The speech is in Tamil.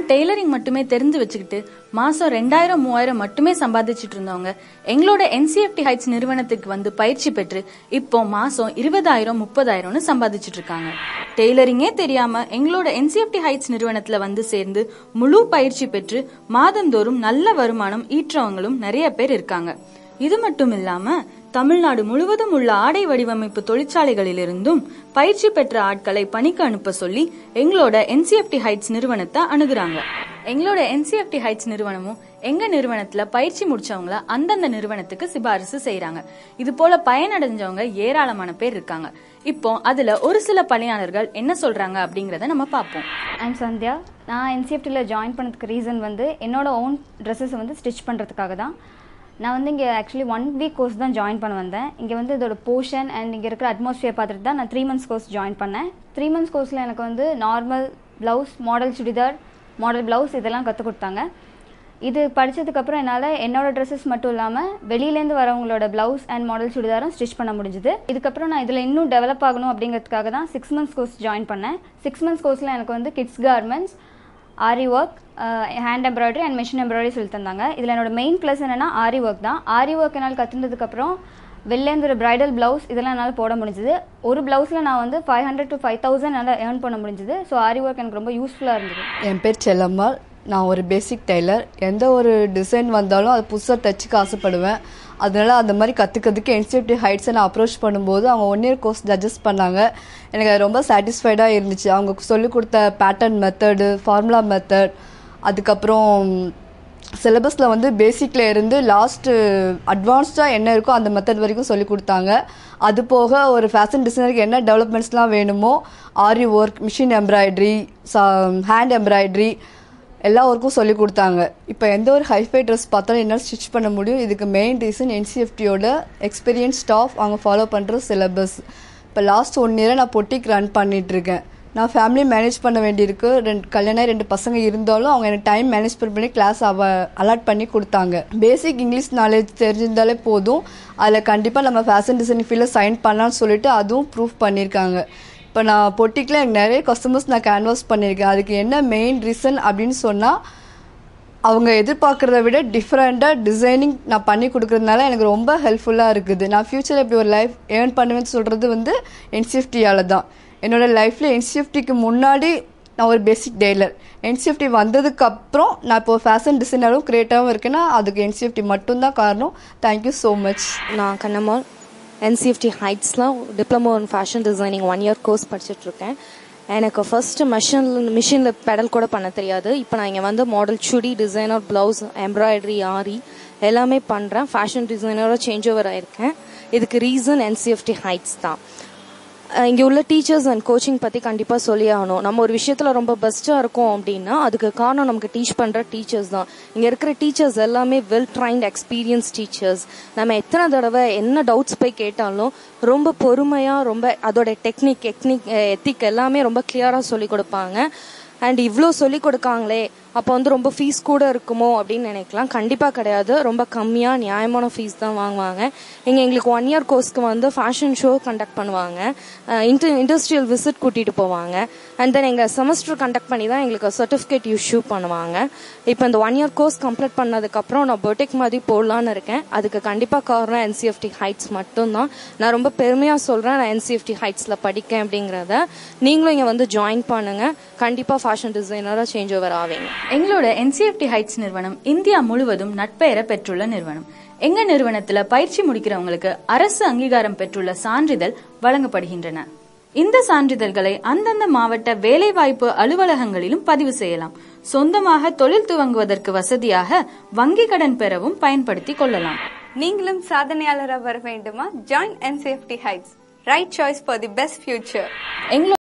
வெறும் டெய்லரிங் மட்டுமே தெரிஞ்சு வச்சுக்கிட்டு மாசம் ரெண்டாயிரம் மூவாயிரம் மட்டுமே சம்பாதிச்சிட்டு இருந்தவங்க எங்களோட என்சிஎஃப்டி ஹைட்ஸ் நிறுவனத்துக்கு வந்து பயிற்சி பெற்று இப்போ மாசம் இருபதாயிரம் முப்பதாயிரம்னு சம்பாதிச்சிட்டு இருக்காங்க டெய்லரிங்கே தெரியாம எங்களோட என்சிஎஃப்டி ஹைட்ஸ் நிறுவனத்துல வந்து சேர்ந்து முழு பயிற்சி பெற்று மாதந்தோறும் நல்ல வருமானம் ஈற்றவங்களும் நிறைய பேர் இருக்காங்க இது மட்டும் இல்லாம தமிழ்நாடு முழுவதும் உள்ள ஆடை வடிவமைப்பு தொழிற்சாலைகளிலிருந்தும் பயிற்சி பெற்ற ஆட்களை பணிக்கு அனுப்ப சொல்லி எங்களோட என்சிஎஃப்டி ஹைட்ஸ் நிறுவனத்தை அணுகுறாங்க எங்களோட என்சிஎஃப்டி ஹைட்ஸ் நிறுவனமும் எங்க நிறுவனத்துல பயிற்சி முடிச்சவங்கள அந்தந்த நிறுவனத்துக்கு சிபாரிசு செய்யறாங்க இது போல பயனடைஞ்சவங்க ஏராளமான பேர் இருக்காங்க இப்போ அதுல ஒரு சில பணியாளர்கள் என்ன சொல்றாங்க அப்படிங்கறத நம்ம பார்ப்போம் ஐம் சந்தியா நான் என்சிஎஃப்டியில் ஜாயின் பண்ணதுக்கு ரீசன் வந்து என்னோட ஓன் ட்ரெஸ்ஸஸ் வந்து ஸ்டிச் பண்ணுறதுக்காக தான் நான் வந்து இங்கே ஆக்சுவலி ஒன் வீக் கோர்ஸ் தான் ஜாயின் பண்ண வந்தேன் இங்கே வந்து இதோட போர்ஷன் அண்ட் இங்கே இருக்கிற அட்மாஸ்பியர் பார்த்துட்டு தான் நான் த்ரீ மந்த்ஸ் கோர்ஸ் ஜாயின் பண்ணேன் த்ரீ மந்த்ஸ் கோர்ஸில் எனக்கு வந்து normal blouse model churidar model blouse இதெல்லாம் கற்றுக் கொடுத்தாங்க இது படித்ததுக்கப்புறம் என்னால் என்னோட ட்ரெஸ்ஸஸ் மட்டும் இல்லாமல் வெளியிலேருந்து வரவங்களோட ப்ளவுஸ் அண்ட் மாடல் சுடிதாரும் ஸ்டிச் பண்ண முடிஞ்சுது இதுக்கப்புறம் நான் இதில் இன்னும் டெவலப் ஆகணும் அப்படிங்கிறதுக்காக தான் சிக்ஸ் மந்த்ஸ் கோர்ஸ் ஜாயின் பண்ணேன் சிக்ஸ் மந்த்ஸ் கோர்ஸில் எனக்கு வந்து kids garments aari work hand embroidery and machine embroidery சொல்லி தந்தாங்க இதில் என்னோட மெயின் ப்ளஸ் என்னென்னா ஆரி ஒர்க் தான் ஆரி ஒர்க் என்னால் கற்றுனதுக்கப்புறம் வெளிலேருந்து ஒரு ப்ரைடல் ப்ளவுஸ் இதெல்லாம் என்னால் போட முடிஞ்சுது ஒரு ப்ளவுஸில் நான் வந்து five hundred to five thousand என்னால் ஏர்ன் பண்ண முடிஞ்சுது ஸோ ஆரி ஒர்க் எனக்கு ரொம்ப யூஸ்ஃபுல்லாக இருந்தது என் பேர் செல்லம்மாள் நான் ஒரு பேசிக் டெய்லர் எந்த ஒரு டிசைன் வந்தாலும் அது புதுசாக தைச்சிக்க ஆசைப்படுவேன் அதனால அந்த மாதிரி கற்றுக்கிறதுக்கு என்சிஎஃப்டி ஹைட்ஸை நான் அப்ரோச் பண்ணும்போது அவங்க ஒன் இயர் கோர்ஸ் சஜஸ்ட் பண்ணாங்க எனக்கு அது ரொம்ப சாட்டிஸ்ஃபைடாக இருந்துச்சு அவங்க சொல்லிக் கொடுத்த பேட்டர்ன் மெத்தடு ஃபார்முலா மெத்தட் அதுக்கப்புறம் சிலபஸில் வந்து பேசிக்கில் இருந்து லாஸ்ட்டு அட்வான்ஸ்டாக என்ன இருக்கோ அந்த மெத்தட் வரைக்கும் சொல்லி கொடுத்தாங்க அது போக ஒரு ஃபேஷன் டிசைனருக்கு என்ன டெவலப்மெண்ட்ஸ்லாம் வேணுமோ aari work machine embroidery hand embroidery எல்லா ஒர்க்கும் சொல்லி கொடுத்தாங்க இப்போ எந்த ஒரு ஹைஃபை ட்ரெஸ் பார்த்தாலும் என்னால் ஸ்டிச் பண்ண முடியும் இதுக்கு மெயின் ரீசன் என்சிஎஃப்டியோட எக்ஸ்பீரியன்ஸ் ஸ்டாஃப் அவங்க ஃபாலோ பண்ணுற சிலபஸ் இப்போ லாஸ்ட் ஒன் இயராக நான் பொட்டிக் ரன் பண்ணிகிட்ருக்கேன் நான் ஃபேமிலி மேனேஜ் பண்ண வேண்டியிருக்கு ரெண்டு கல்யாணம் ஆகி ரெண்டு பசங்க இருந்தாலும் அவங்க எனக்கு டைம் மேனேஜ்மெண்ட் பண்ணி கிளாஸ் அவ அலாட் பண்ணி கொடுத்தாங்க பேசிக் இங்கிலீஷ் நாலேஜ் தெரிஞ்சிருந்தாலே போதும் அதில் கண்டிப்பாக நம்ம ஃபேஷன் டிசைனிங் ஃபீல்டில் சைன் பண்ணலாம்னு சொல்லிட்டு அதுவும் ப்ரூஃப் பண்ணியிருக்காங்க இப்போ நான் பொட்டிக்கில் எனக்கு நிறைய கஸ்டமர்ஸ் நான் கேன்வாஸ் பண்ணியிருக்கேன் அதுக்கு என்ன மெயின் ரீசன் அப்படின்னு சொன்னால் அவங்க எதிர்பார்க்குறத விட டிஃப்ரெண்ட்டாக டிசைனிங் நான் பண்ணி கொடுக்குறதுனால எனக்கு ரொம்ப ஹெல்ப்ஃபுல்லாக இருக்குது நான் ஃப்யூச்சரில் இப்படி ஒரு லைஃப் ஏர்ன் பண்ணுவேன்னு சொல்கிறது வந்து என்சிஎஃப்டியால் தான் என்னோடய லைஃப்பில் என்சிஎஃப்டிக்கு முன்னாடி நான் ஒரு பேசிக் டெய்லர் என்சிஎஃப்டி வந்ததுக்கப்புறம் நான் இப்போ ஃபேஷன் டிசைனரும் க்ரியேட்டாகவும் இருக்கேன்னா அதுக்கு என்சிஎஃப்டி மட்டும்தான் காரணம் தேங்க்யூ ஸோ மச் நான் கண்ணம்மாள் என்சிஎஃப்டி ஹைட்ஸில் diploma in fashion designing one year course படிச்சுட்ருக்கேன் எனக்கு ஃபர்ஸ்ட்டு மிஷின் மிஷினில் பெடல் கூட பண்ண தெரியாது இப்போ நான் இங்கே வந்து model chudi designer blouse embroidery aari எல்லாமே பண்ணுறேன் ஃபேஷன் டிசைனரோட சேஞ்ச் ஓவர் ஆயிருக்கேன் இதுக்கு ரீசன் என்சிஎஃப்டி ஹைட்ஸ் தான் இங்கே உள்ள டீச்சர்ஸ் அண்ட் கோச்சிங் பற்றி கண்டிப்பாக சொல்லி ஆகணும் நம்ம ஒரு விஷயத்தில் ரொம்ப பெஸ்ட்டாக இருக்கோம் அப்படின்னா அதுக்கு காரணம் நமக்கு டீச் பண்ணுற டீச்சர்ஸ் தான் இங்கே இருக்கிற டீச்சர்ஸ் எல்லாமே வெல் ட்ரைன்ட் எக்ஸ்பீரியன்ஸ் டீச்சர்ஸ் நம்ம எத்தனை தடவை என்ன டவுட்ஸ் போய் கேட்டாலும் ரொம்ப பொறுமையாக ரொம்ப அதோட டெக்னிக் டெக்னிக் எத்திக் எல்லாமே ரொம்ப கிளியராக சொல்லி கொடுப்பாங்க அண்ட் இவ்வளோ சொல்லி கொடுக்காங்களே அப்போ வந்து ரொம்ப ஃபீஸ் கூட இருக்குமோ அப்படின்னு நினைக்கலாம் கண்டிப்பாக கிடையாது ரொம்ப கம்மியாக நியாயமான ஃபீஸ் தான் வாங்குவாங்க இங்கே எங்களுக்கு ஒன் இயர் கோர்ஸ்க்கு வந்து ஃபேஷன் ஷோ கண்டக்ட் பண்ணுவாங்க இன்டர் இண்டஸ்ட்ரியல் விசிட் கூட்டிகிட்டு போவாங்க அண்ட் தென் எங்கள் செமஸ்டர் கண்டக்ட் பண்ணி தான் எங்களுக்கு சர்டிஃபிகேட் இஷ்யூ பண்ணுவாங்க இப்போ இந்த ஒன் இயர் கோர்ஸ் கம்ப்ளீட் பண்ணதுக்கப்புறம் நான் பொட்டிக் மாதிரி போடலான்னு இருக்கேன் அதுக்கு கண்டிப்பாக காரணம் என்சிஎஃப்டி ஹைட்ஸ் மட்டும்தான் நான் ரொம்ப பெருமையாக சொல்கிறேன் நான் என்சிஎஃப்டி ஹைட்ஸில் படிக்கேன் அப்படிங்கிறத நீங்களும் இங்கே வந்து ஜாயின் பண்ணுங்கள் கண்டிப்பாக ஃபேஷன் டிசைனராக சேஞ்ச் ஓவர் ஆவீங்க எங்களோட என்சிஎஃப்டி ஹைட்ஸ் நிறுவனம் இந்தியா முழுவதும் நட்பெயரை பெற்றுள்ள நிறுவனம் எங்க நிறுவனத்துல பயிற்சி முடிக்கிறவங்களுக்கு அரசு அங்கீகாரம் பெற்றுள்ள சான்றிதழ் வழங்கப்படுகின்றன இந்த சான்றிதழ்களை அந்தந்த மாவட்ட வேலைவாய்ப்பு அலுவலகங்களிலும் பதிவு செய்யலாம் சொந்தமாக தொழில் துவங்குவதற்கு வசதியாக வங்கி கடன் பெறவும் பயன்படுத்திக் கொள்ளலாம் நீங்களும் சாதனையாளராக வர வேண்டுமா join NCFT heights right choice for the best future எங்களோட